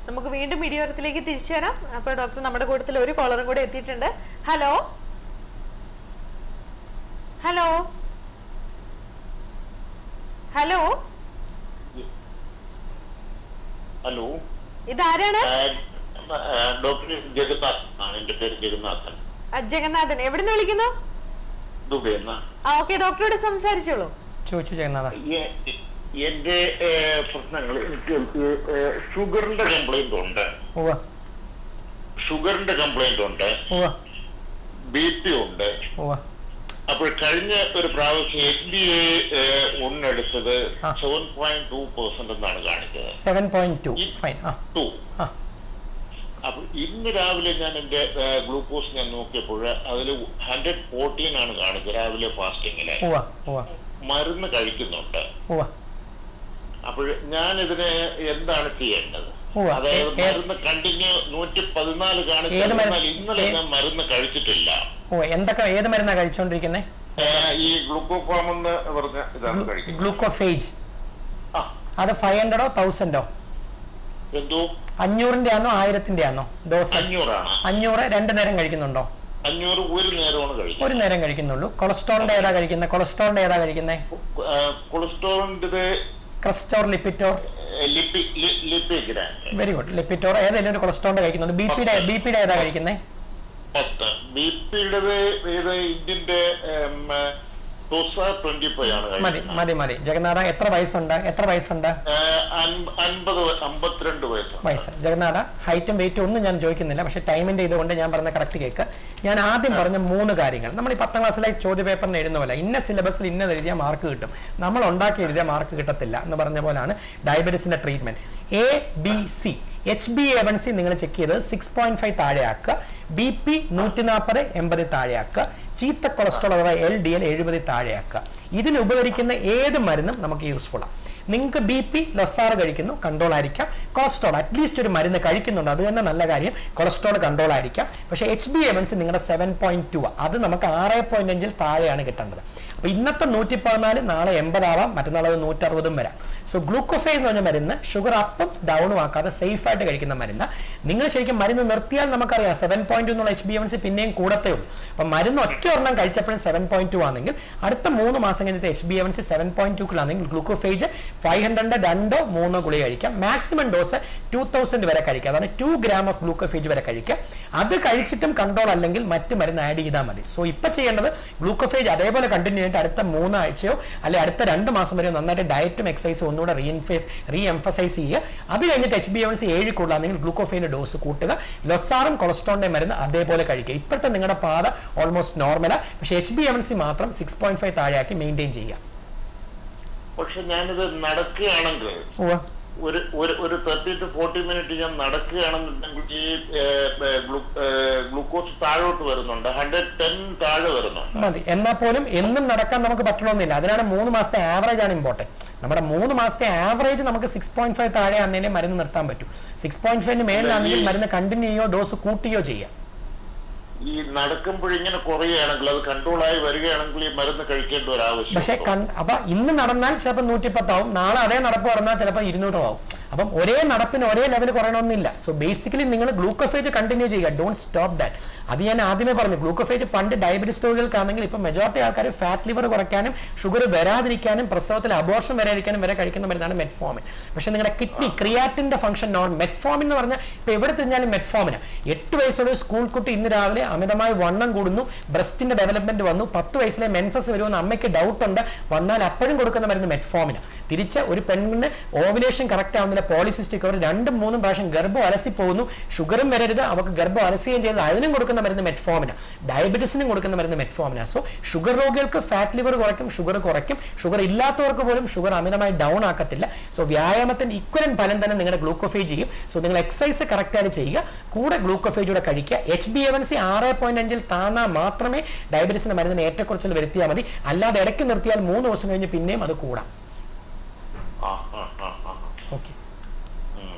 നമുക്ക് വീണ്ടും ഇടിയോരത്തിലേക്ക് തിരിച്ചു വരാം അപ്പോൾ ഡോക്ടർ നമ്മുടെ കൂട്ടത്തിൽ ഒരു കോളറും കൂടെ എത്തിയിട്ടുണ്ട് ഹലോ ഹലോ ഹലോ ഹലോ ഇതാരാണ് ഡോക്ടർ ജഗന്നാഥ് ആണ് എന്റെ പേര് ജഗന്നാഥൻ ആ, ജഗന്നാഥൻ എവിടുന്ന് വിളിക്കുന്നു ദുബൈ എന്ന ആ ഓക്കെ ഡോക്ടറോട് സംസാരിച്ചോളൂ ചോദിച്ചു ജഗന്നാഥ എന്റെ പ്രശ്നങ്ങൾ എനിക്ക് ഏഹ്, ഷുഗറിന്റെ കംപ്ലൈന്റ് ഉണ്ട് ഉവ്വ ഷുഗറിന്റെ കംപ്ലൈന്റ് ഉണ്ട് ഉവ്വ ബി പി ഉണ്ട് ഉവ്വ അപ്പോൾ കഴിഞ്ഞ ഒരു പ്രാവശ്യം എസ് ബി ഐ ഒന്നെടുത്തത് ആ. സെവൻ പോയിന്റ് ടു പെർസെന്റ് എന്നാണ് കാണിച്ചത് സെവൻ പോയിന്റ് ടു ഫൈൻ ആ ടു ആ അപ്പൊ ഇന്ന് രാവിലെ ഞാൻ എന്റെ ഗ്ലൂക്കോസ് ഞാൻ നോക്കിയപ്പോൾ അതിൽ ഹൺഡ്രഡ് ഫോർട്ടീൻ ആണ് കാണിച്ചത് രാവിലെ ഫാസ്റ്റിങ്ങില് ഉവ്വ ഉവ്വ മരുന്ന് കഴിക്കുന്നുണ്ട് ഉവ്വ അപ്പോൾ ഞാൻ ഇതിന് എന്താണ് ചെയ്യേണ്ടത് ഉവ്വ. അതായത് ഏ- മരുന്ന് കണ്ടിന്യൂ നൂറ്റി പതിനാല് കാണിച്ചു ഏത് മരുന്ന്? എന്നാൽ ഇന്നലെ ഏ- ഞാൻ മരുന്ന് കഴിച്ചിട്ടില്ല ഓ എന്തൊക്കെ ഏത് മരുന്നാണ് കഴിച്ചുകൊണ്ടിരിക്കുന്നത് ഏ, ഈ ഗ്ലൂക്കോഫോം എന്ന് പറഞ്ഞ ഇതാണ് കഴിക്കുന്നത് ഗ്ലൂക്കോഫേജ് ആ അത് ഫൈവ് ഹൺഡ്രഡോ തൗസൻഡോ എന്തോ അഞ്ഞൂറിന്റെ ആണോ ആയിരത്തിന്റെ ആണോ ഡോസ് അഞ്ഞൂറാണ് അഞ്ഞൂറ് രണ്ട് നേരം കഴിക്കുന്നുണ്ടോ അഞ്ഞൂറ് ഒരു നേരമാണ് കഴിക്കുന്നത് ഒരു നേരം കഴിക്കുന്നുള്ളൂ കൊളസ്ട്രോളിന്റെ ഏതാ കഴിക്കുന്നത് കൊളസ്ട്രോളിന്റെ ഏതാ കഴിക്കുന്നത് ഏ, കൊളസ്ട്രോളിന്റെ ക്രിസ്റ്റോർ ലിപ്പിറ്റോർ ലിപ്പി ലിപ്പിഗ്രാം വെരി ഗുഡ് ലിപ്പിറ്റോർ ഏതെങ്കിലും ഒരു കൊളസ്ട്രോളിന്റെ കഴിക്കുന്നുണ്ട് ബി പിയുടെ ബി പിയുടെ ഏതാ കഴിക്കുന്നത് പത്ത് ബി പിയുടേത് ഇത് ഇന്ത്യന്റെ ദോസ ട്വന്റി ഫൈവ് ആണ് മതി കഴിക്കുന്നത് മതി മതി ജഗന്നാഥ എത്ര വയസ്സുണ്ട് എത്ര വയസ്സുണ്ട് ഏ, അൻപ- അൻപത് വയ- അമ്പത്തിരണ്ട് വയസ്സാണ് വയസ്സ് ജഗന്നാഥ ഹൈറ്റും വെയിറ്റും ഒന്നും ഞാൻ ചോദിക്കുന്നില്ല പക്ഷേ ടൈമിന്റെ ഇതുകൊണ്ട് ഞാൻ പറഞ്ഞ കറക്റ്റ് കേക്ക് ഞാൻ ആദ്യം പറഞ്ഞ മൂന്ന് കാര്യങ്ങൾ നമ്മൾ ഈ പത്താം ക്ലാസ്സിലെ ചോദ്യ പേപ്പറിന് എഴുതുന്ന പോലെ ഇന്ന സിലബസിൽ ഇന്നത് എഴുതിയാൽ മാർക്ക് കിട്ടും നമ്മൾ ഉണ്ടാക്കി എഴുതിയാൽ മാർക്ക് കിട്ടത്തില്ല എന്ന് പറഞ്ഞ പോലാണ് ഡയബറ്റീസിന്റെ treatment A B C H B A one C നിങ്ങൾ ചെക്ക് ചെയ്ത് സിക്സ് പോയിന്റ് ഫൈവ് താഴെയാക്കുക ബി പി നൂറ്റി നാൽപ്പത് എൺപത് താഴെയാക്കുക ചീത്ത കൊളസ്ട്രോൾ അഥവാ എൽ ഡി എൽ എഴുപത് താഴെയാക്കുക ഇതിന് ഉപകരിക്കുന്ന ഏത് മരുന്നും നമുക്ക് യൂസ്ഫുൾ ആണ് നിങ്ങൾക്ക് ബി പി ലൊസാറ് കഴിക്കുന്നു കൺട്രോൾ ആയിരിക്കാം കൊളസ്ട്രോൾ അറ്റ്ലീസ്റ്റ് ഒരു മരുന്ന് കഴിക്കുന്നുണ്ട് അത് തന്നെ നല്ല കാര്യം കൊളസ്ട്രോൾ കൺട്രോൾ ആയിരിക്കാം പക്ഷേ എച്ച് ബി എവൻസ് നിങ്ങളുടെ സെവൻ പോയിന്റ് ടു അത് നമുക്ക് ആറ് പോയിന്റ് അഞ്ചിൽ താഴെയാണ് കിട്ടേണ്ടത് അപ്പോൾ ഇന്നത്തെ നൂറ്റി പതിനാല് നാളെ എൺപതാവാം മറ്റന്നാൾ അത് നൂറ്ററുപതും വരാം സോ ഗ്ലൂക്കോഫൈ എന്ന് പറഞ്ഞ മരുന്ന് ഷുഗർ അപ്പും ഡൗണും ആക്കാതെ സേഫ് ആയിട്ട് കഴിക്കുന്ന മരുന്ന് നിങ്ങൾ ശരിക്കും മരുന്ന് നിർത്തിയാൽ നമുക്കറിയാം സെവൻ പോയിന്റ് എന്നുള്ള എച്ച് ബി എവൻസ് പിന്നെയും കൂടത്തേ ഉള്ളൂ അപ്പം മരുന്ന് ഒറ്റ ഒരെണ്ണം കഴിച്ചപ്പോഴും സെവൻ പോയിന്റ് ടു ആണെങ്കിൽ അടുത്ത മൂന്ന് മാസം കഴിഞ്ഞിട്ട് H B A one C seven point ടൂക്കിലാണെങ്കിൽ ഗ്ലൂക്കോഫേജ് ഫൈവ് ഹൺഡ്രഡ് രണ്ടോ മൂന്നോ ഗുളിക കഴിക്കാം മാക്സിമം ഡോസ് ടു തൗസൻഡ് വരെ കഴിക്കുക അതാണ് ടു ഗ്രാം ഓഫ് ഗ്ലൂക്കോഫേജ് വരെ കഴിക്കുക അത് കഴിച്ചിട്ടും കൺട്രോൾ അല്ലെങ്കിൽ മറ്റ് മരുന്ന് ആഡ് ചെയ്താൽ മതി സോ ഇപ്പൊ ചെയ്യേണ്ടത് ഗ്ലൂക്കോഫേജ് അതേപോലെ കണ്ടിന്യൂ ചെയ്തിട്ട് അടുത്ത മൂന്നാഴ്ചയോ അല്ലെ അടുത്ത രണ്ട് മാസം വരെയോ നന്നായിട്ട് ഡയറ്റും എക്സസൈസും ഒന്നുകൂടെ റീഇൻഫേസ് റീ എംഫസൈസ് ചെയ്യുക അത് കഴിഞ്ഞിട്ട് എച്ച് ബി എവൻസി ഏഴ് കൂടുതലാണെങ്കിൽ ഗ്ലൂക്കോഫൈൻ്റെ ഡോസ് കൂട്ടുക ലൊസാറും കൊളസ്ട്രോളിന്റെ മരുന്ന് അതേപോലെ കഴിക്കുക ഇപ്പോഴത്തെ നിങ്ങളുടെ പാത ഓൾമോസ്റ്റ് നോർമലാണ് പക്ഷേ എച്ച് ബി എവൻസി മാത്രം സിക്സ് പോയിന്റ് ഫൈവ് താഴെയാക്കി മെയിൻറ്റെയിൻ ചെയ്യുക പക്ഷെ ഞാനിത് നടക്കുകയാണെങ്കിൽ ഉവ്വ. ഒരു ഒരു ഒരു തേർട്ടി ടു ഫോർട്ടി മിനിറ്റ് ഞാൻ നടക്കുകയാണെന്നുണ്ടെങ്കിൽ ഈ ഏ, ഏ, ഗ്ലൂ- ഏ, ഗ്ലൂക്കോസ് താഴോട്ട് വരുന്നുണ്ട് ഹൺഡ്രഡ് ടെൻ താഴെ വരുന്നുണ്ട് മതി എന്നാൽ പോലും എന്നും നടക്കാൻ നമുക്ക് പറ്റണമെന്നില്ല അതിനാണ് മൂന്ന് മാസത്തെ ആവറേജ് ആണ് ഇമ്പോർട്ടൻറ്റ് നമ്മുടെ മൂന്ന് മാസത്തെ ആവറേജ് നമുക്ക് സിക്സ് പോയിന്റ് ഫൈവ് താഴെ ആണെങ്കിലേ മരുന്ന് നിർത്താൻ പറ്റും സിക്സ് പോയിന്റ് ഫൈവിന് മേളിലാണെങ്കിൽ മരുന്ന് കണ്ടിന്യൂ ചെയ്യോ ഡോസ് കൂട്ടുകയോ ചെയ്യാം ഈ നടക്കുമ്പോഴിങ്ങനെ കുറയുകയാണെങ്കിൽ അത് കൺട്രോൾ ആയി വരികയാണെങ്കിൽ ഈ മരുന്ന് കഴിക്കേണ്ട ഒരു പക്ഷേ ആവശ്യം കൺ അപ്പൊ ഇന്ന് നടന്നാൽ ചിലപ്പോൾ നൂറ്റിപ്പത്താവും നാളെ അതേ നടപ്പ് പറഞ്ഞാൽ ചിലപ്പോൾ ഇരുന്നൂറും ആവും അപ്പം ഒരേ നടപ്പിന് ഒരേ ലെവൽ കുറയണമെന്നില്ല സോ ബേസിക്കലി നിങ്ങൾ ഗ്ലൂക്കോഫേജ് കണ്ടിന്യൂ ചെയ്യുക ഡോണ്ട് സ്റ്റോപ്പ് ദാറ്റ് അത് ഞാൻ ആദ്യമേ പറഞ്ഞു ഗ്ലൂക്കോഫേജ് പണ്ട് ഡയബറ്റീസ് രോഗികൾക്കാണെങ്കിൽ ഇപ്പം മെജോറിറ്റി ആൾക്കാർ ഫാറ്റ് ലിവർ കുറയ്ക്കാനും ഷുഗർ വരാതിരിക്കാനും പ്രസവത്തിൽ അബോർഷൻ വരാതിരിക്കാനും വരെ കഴിക്കുന്ന മരുന്നാണ് മെറ്റ്ഫോമിൻ പക്ഷേ നിങ്ങളുടെ കിഡ്നി ക്രിയാറ്റിന്റെ ഫംഗ്ഷൻ നോൺ മെറ്റ്ഫോമിൻ എന്ന് പറഞ്ഞാൽ ഇപ്പോൾ എവിടെ തിരിഞ്ഞാലും മെറ്റ്ഫോമിന് എട്ട് വയസ്സുള്ള ഒരു സ്കൂൾ കുട്ടി ഇന്ന് രാവിലെ അമിതമായി വണ്ണം കൂടുന്നു ബ്രസ്റ്റിന്റെ ഡെവലപ്മെന്റ് വന്നു പത്ത് വയസ്സിലെ മെൻസസ് വരുമെന്ന് അമ്മയ്ക്ക് ഡൗട്ട് ഉണ്ട് വന്നാൽ അപ്പോഴും കൊടുക്കുന്ന മരുന്ന് മെറ്റ്ഫോമിന് തിരിച്ച് ഒരു പെണ്ണിന് ഓവുലേഷൻ കറക്റ്റ് ആവുന്നില്ല പോളിസിസ്റ്റിക് അവർ രണ്ടും മൂന്നും പ്രാവശ്യം ഗർഭം അലസി പോകുന്നു ഷുഗറും വരരുത് അവർക്ക് ഗർഭം അലസുകയും ചെയ്ത് അതിനും കൊടുക്കുന്ന മരുന്ന് മെറ്റ്ഫോമിന ഡയബറ്റീസിനും കൊടുക്കുന്ന മരുന്ന് മെറ്റ്ഫോമിന സോ ഷുഗർ രോഗികൾക്ക് ഫാറ്റ് ലിവർ കുറയ്ക്കും ഷുഗർ കുറയ്ക്കും ഷുഗർ ഇല്ലാത്തവർക്ക് പോലും ഷുഗർ അമിതമായി ഡൗൺ ആക്കത്തില്ല സോ വ്യായാമത്തിന് ഇക്വലൻ ഫലം തന്നെ നിങ്ങളുടെ ഗ്ലൂക്കോഫേജ് ചെയ്യും സോ നിങ്ങൾ എക്സസൈസ് കറക്റ്റായിട്ട് ചെയ്യുക കൂടെ ഗ്ലൂക്കോഫേജ് കൂടെ കഴിക്കുക എച്ച് ബി എവൻ സി ആറ് പോയിന്റ് അഞ്ചിൽ താന്നാൽ മാത്രമേ ഡയബറ്റീസിന്റെ മരുന്നിന് ഏറ്റക്കുറച്ചിൽ വരുത്തിയാൽ മതി അല്ലാതെ ഇടയ്ക്ക് നിർത്തിയാൽ മൂന്ന് ദിവസം കഴിഞ്ഞ് പിന്നെയും അത് കൂടാം ആ ആ ആ ആ ഓക്കെ ഉം, ഉം.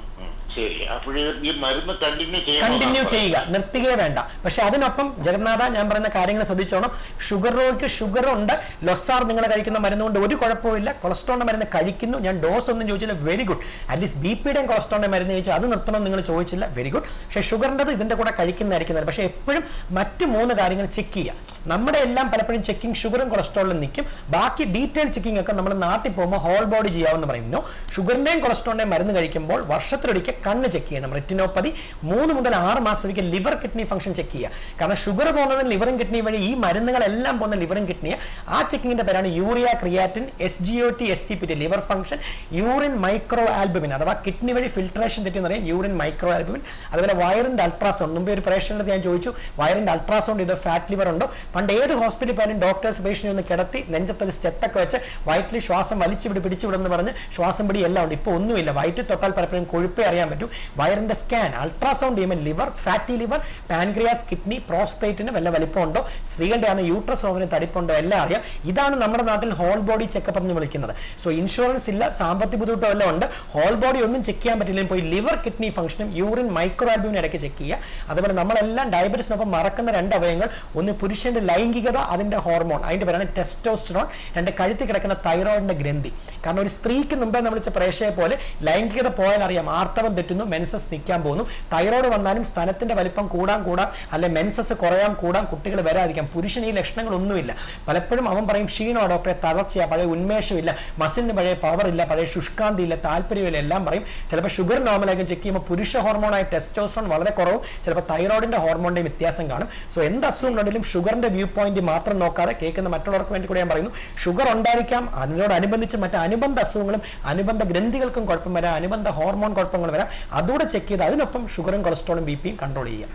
ശരി അപ്പോഴേ ഈ മരുന്ന് കണ്ടിന്യൂ കണ്ടിന്യൂ ചെയ്യണം ചെയ്യുക നിർത്തുകയേ വേണ്ട പക്ഷെ അതിനൊപ്പം ജഗന്നാഥ ഞാൻ പറയുന്ന കാര്യങ്ങൾ ശ്രദ്ധിച്ചോണം ഷുഗർ രോഗിക്ക് ഷുഗർ ഉണ്ട് ലൊസാർ നിങ്ങൾ കഴിക്കുന്ന മരുന്ന് കൊണ്ട് ഒരു കുഴപ്പമില്ല കൊളസ്ട്രോളിന്റെ മരുന്ന് കഴിക്കുന്നു ഞാൻ ഡോസ് ഒന്നും ചോദിച്ചില്ല വെരി ഗുഡ് അറ്റ്ലീസ്റ്റ് ബി പിയുടെയും കൊളസ്ട്രോളിന്റെ മരുന്ന് ചോദിച്ചാൽ അത് നിർത്തണം നിങ്ങൾ ചോദിച്ചില്ല വെരി ഗുഡ് പക്ഷേ ഷുഗറിൻ്റെത് ഇതിന്റെ കൂടെ കഴിക്കുന്നതായിരിക്കും നല്ലത്. പക്ഷേ എപ്പോഴും മറ്റ് മൂന്ന് കാര്യങ്ങൾ ചെക്ക് ചെയ്യുക നമ്മുടെ എല്ലാം പലപ്പോഴും ചെക്കിംഗ് ഷുഗറും കൊളസ്ട്രോളിലും നിൽക്കും ബാക്കി ഡീറ്റെയിൽ ചെക്കിംഗ് ഒക്കെ നമ്മൾ നാട്ടിൽ പോകുമ്പോൾ ഹോൾ ബോഡി ചെയ്യാമെന്ന് പറയുന്നു ഷുഗറിന്റെയും കൊളസ്ട്രോളിന്റെയും മരുന്ന് കഴിക്കുമ്പോൾ വർഷത്തിലൊരിക്കൽ കണ്ണ് ചെക്ക് ചെയ്യണം റെറ്റിനോപ്പതി മൂന്ന് മുതൽ ആറ് മാസം ഒരിക്കൽ ലിവർ കിഡ്നി ഫംഗ്ഷൻ ചെക്ക് ചെയ്യുക കാരണം ഷുഗർ പോകുന്നത് ലിവറും കിഡ്നി വഴി ഈ മരുന്നുകളെല്ലാം പോകുന്ന ലിവറും കിഡ്നിയെ ആ ചെക്കിങ്ങിന്റെ പേരാണ് urea creatinine S G O T S T P T liver function urine micro albumin അഥവാ കിഡ്നി വഴി ഫിൽട്രേഷൻ തെറ്റി എന്ന് പറയും യൂറിൻ മൈക്രോ ആൽബുമിൻ അതുപോലെ വയറിന്റെ അൾട്രാസൗണ്ട് മുമ്പേ ഒരു പ്രേക്ഷകരുടെ ഞാൻ ചോദിച്ചു വയറിന്റെ അൾട്രാസൗണ്ട് ഇത് ഫാറ്റ് ലിവർ ഉണ്ടോ പണ്ട് ഏത് ഹോസ്പിറ്റലിൽ പോയാലും ഡോക്ടേഴ്സ് പേഷ്യനെ ഒന്ന് കിടത്തി നെഞ്ചത്തൊരു സ്റ്റെത്തൊക്കെ വെച്ച് വയറ്റിൽ ശ്വാസം വലിച്ചു പിടി പിടിച്ചു വിടുമെന്ന് പറഞ്ഞ് ശ്വാസം പിടി എല്ലാം ഉണ്ട് ഇപ്പോൾ ഒന്നുമില്ല വയറ്റിൽ തൊട്ടാൽ പലപ്പോഴും കൊഴുപ്പേ അറിയാൻ പറ്റും വയറിന്റെ സ്കാൻ അൾട്രാസൗണ്ട് ചെയ്യുമ്പോൾ liver fatty liver pancreas kidney പ്രോസ്പേറ്റിന് വല്ല വലിപ്പമുണ്ടോ സ്ത്രീകളുടെ ആണ് യൂട്രസ് ഓവന് തടിപ്പുണ്ടോ എല്ലാം അറിയാം ഇതാണ് നമ്മുടെ നാട്ടിൽ ഹോൾ ബോഡി ചെക്കപ്പ് എന്ന് വിളിക്കുന്നത് സോ ഇൻഷുറൻസ് ഇല്ല സാമ്പത്തിക ബുദ്ധിമുട്ടോ എല്ലാം ഉണ്ട് ഹോൾ ബോഡി ഒന്നും ചെക്ക് ചെയ്യാൻ പറ്റില്ലെങ്കിൽ പോയി ലിവർ കിഡ്നി ഫംഗ്ഷനും യൂറിൻ മൈക്രോ ആൽബുമിനും ഇടയ്ക്ക് ചെക്ക് ചെയ്യുക അതുപോലെ നമ്മളെല്ലാം ഡയബറ്റീസിനൊപ്പം മറക്കുന്ന രണ്ട് അവയവങ്ങൾ ഒന്ന് പുരുഷന്റെ ലൈംഗികത അതിന്റെ ഹോർമോൺ അതിന്റെ പേരാണ് ടെസ്റ്റോസ്റ്ററോൺ രണ്ട് കഴുത്തി കിടക്കുന്ന തൈറോയിഡിന്റെ ഗ്രന്ഥി കാരണം ഒരു സ്ത്രീക്ക് മുമ്പേ നമ്മൾ വിളിച്ച പ്രേക്ഷയെ പോലെ ലൈംഗികത പോയാൽ അറിയാം ആർത്തവം തെറ്റുന്നു മെൻസസ് നിൽക്കാൻ പോകുന്നു തൈറോയ്ഡ് വന്നാലും സ്ഥലത്തിന്റെ വലിപ്പം കൂടാൻ കൂടാം അല്ലെ മെൻസസ് കുറയാൻ കൂടാൻ കുട്ടികൾ വരാതിരിക്കാം പുരുഷന് ഈ ലക്ഷണങ്ങളൊന്നുമില്ല പലപ്പോഴും അവൻ പറയും ക്ഷീണോ ഡോക്ടറെ തളർച്ചയാ പഴയ ഉന്മേഷമില്ല മസിലിന് പഴയ പവർ ഇല്ല പഴയ ശുഷ്കാന്തി ഇല്ല താല്പര്യമില്ല എല്ലാം പറയും ചിലപ്പോൾ ഷുഗർ നോർമലായിരിക്കും ചെക്ക് ചെയ്യുമ്പോൾ പുരുഷ ഹോർമോണായ ടെസ്റ്റോസ്ട്രോൺ വളരെ കുറവും ചിലപ്പോൾ തൈറോയിഡിന്റെ ഹോർമോണിന്റെ വ്യത്യാസം കാണും സോ എന്ത് അസുഖങ്ങളുണ്ടെങ്കിലും ഷുഗറിന്റെ വ്യൂ പോയിന്റ് മാത്രം നോക്കാതെ കേൾക്കുന്ന മറ്റുള്ളവർക്ക് വേണ്ടി കൂടി ഞാൻ പറയുന്നു ഷുഗർ ഉണ്ടായിരിക്കാം അതിനോടനുബന്ധിച്ച് മറ്റ് അനുബന്ധ അസുഖങ്ങളും അനുബന്ധ ഗ്രന്ഥികൾക്കും കുഴപ്പം വരാം അനുബന്ധ ഹോർമോൺ കുഴപ്പങ്ങൾ വരാം അതുകൂടെ ചെക്ക് ചെയ്ത് അതിനൊപ്പം ഷുഗറും കൊളസ്ട്രോളും ബി പിയും കൺട്രോൾ ചെയ്യാം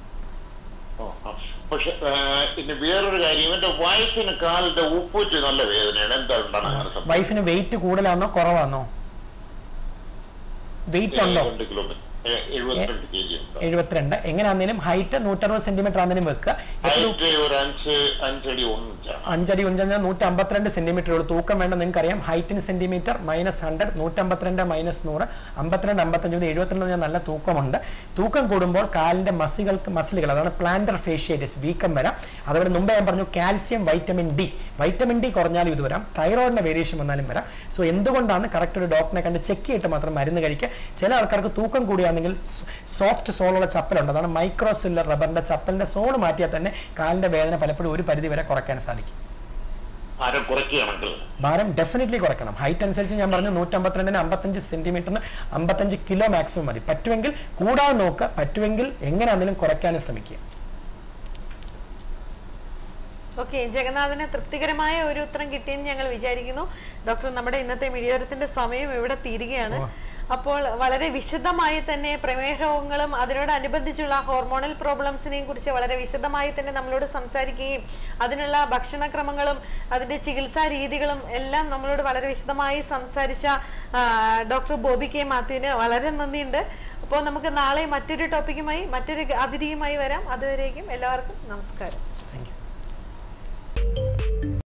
ഓ, ആ. പക്ഷെ ആ, പിന്നെ വേറൊരു കാര്യം എന്റെ വയസ്സിന് കാലിന്റെ ഉപ്പൂറ്റ് നല്ല വേദനയാണ് എന്താ ഉണ്ടാണ് അങ്ങനെ സംഭവം? വൈഫിന് വെയിറ്റ് കൂടുതലാണോ കുറവാണോ വെയിറ്റ് ഉണ്ടോ രണ്ട് കിലോമീറ്റർ എഴുപത്തിരണ്ട് കെ ജി ഉണ്ട് എഴുപത്തിരണ്ട് എങ്ങനെയാണെങ്കിലും ഹൈറ്റ് നൂറ്ററുപത് സെന്റിമീറ്റർ ആണെങ്കിലും വെക്കുക എപ്പോഴും ഹൈറ്റ് ഒരു അഞ്ച് അഞ്ചടി ഒന്നിച്ചാണ് അഞ്ചടി ഒഞ്ചാൽ നൂറ്റി അമ്പത്തിരണ്ട് സെന്റിമീറ്റർ ഉള്ളൂ തൂക്കം വേണ്ട നിങ്ങൾക്ക് അറിയാം ഹൈറ്റിന് സെന്റിമീറ്റർ മൈനസ് ഹൺഡ്രഡ് നൂറ്റമ്പത്തിരണ്ട് മൈനസ് നൂറ് അമ്പത്തിരണ്ട് അമ്പത്തഞ്ച് മുതൽ എഴുപത്തിരണ്ട് ഞാൻ നല്ല തൂക്കമുണ്ട് തൂക്കം കൂടുമ്പോൾ കാലിന്റെ മസികൾക്ക് മസിലുകൾ അതാണ് പ്ലാന്റർ ഫേഷ്യേറ്റിസ് വീക്കം വരാം അതുപോലെ മുമ്പേ ഞാൻ പറഞ്ഞു calcium vitamin D vitamin D കുറഞ്ഞാലും ഇത് വരാം തൈറോയിഡിന്റെ വേരിയേഷൻ വന്നാലും വരാം സോ എന്തുകൊണ്ടാണ് കറക്റ്റ് ഒരു ഡോക്ടറെ കണ്ട് ചെക്ക് ചെയ്തിട്ട് മാത്രം മരുന്ന് കഴിക്കുക ചില ആൾക്കാർക്ക് തൂക്കം കൂടിയാണെങ്കിൽ സോഫ്റ്റ് സോളുള്ള ചപ്പലുണ്ട് അതാണ് മൈക്രോ സില്ലർ റബ്ബറിന്റെ ചപ്പലിന്റെ സോള് മാറ്റിയാൽ തന്നെ കാലിന്റെ വേദന പലപ്പോഴും ഒരു പരിധി വരെ കുറയ്ക്കാൻ സാധിക്കും ആരും കുറയ്ക്കുകയാണെങ്കിൽ ഭാരം ഡെഫിനറ്റ്ലി കുറയ്ക്കണം ഹൈറ്റ് അനുസരിച്ച് ഞാൻ പറഞ്ഞു നൂറ്റമ്പത്തിരണ്ടിന് അമ്പത്തഞ്ച് സെന്റിമീറ്ററിന് അമ്പത്തഞ്ച് കിലോ മാക്സിമം മതി പറ്റുമെങ്കിൽ കൂടാതെ നോക്കുക പറ്റുമെങ്കിൽ എങ്ങനെയാണെങ്കിലും കുറയ്ക്കാനും ശ്രമിക്കുക ഓക്കെ ജഗന്നാഥന് തൃപ്തികരമായ ഒരു ഉത്തരം കിട്ടിയെന്ന് ഞങ്ങൾ വിചാരിക്കുന്നു ഡോക്ടർ നമ്മുടെ ഇന്നത്തെ മിഴിയോരത്തിന്റെ സമയം ഇവിടെ തീരുകയാണ് അപ്പോൾ വളരെ വിശദമായി തന്നെ പ്രമേഹ രോഗങ്ങളും അതിനോടനുബന്ധിച്ചുള്ള ഹോർമോണൽ പ്രോബ്ലംസിനെയും കുറിച്ച് വളരെ വിശദമായി തന്നെ നമ്മളോട് സംസാരിക്കുകയും അതിനുള്ള ഭക്ഷണക്രമങ്ങളും അതിന്റെ ചികിത്സാ രീതികളും എല്ലാം നമ്മളോട് വളരെ വിശദമായി സംസാരിച്ച ആ, ഡോക്ടർ ബോബി കെ മാത്യുവിന് വളരെ നന്ദിയുണ്ട് അപ്പോൾ നമുക്ക് നാളെ മറ്റൊരു ടോപ്പിക്കുമായി മറ്റൊരു അതിഥിയുമായി വരാം അതുവരേക്കും എല്ലാവർക്കും നമസ്കാരം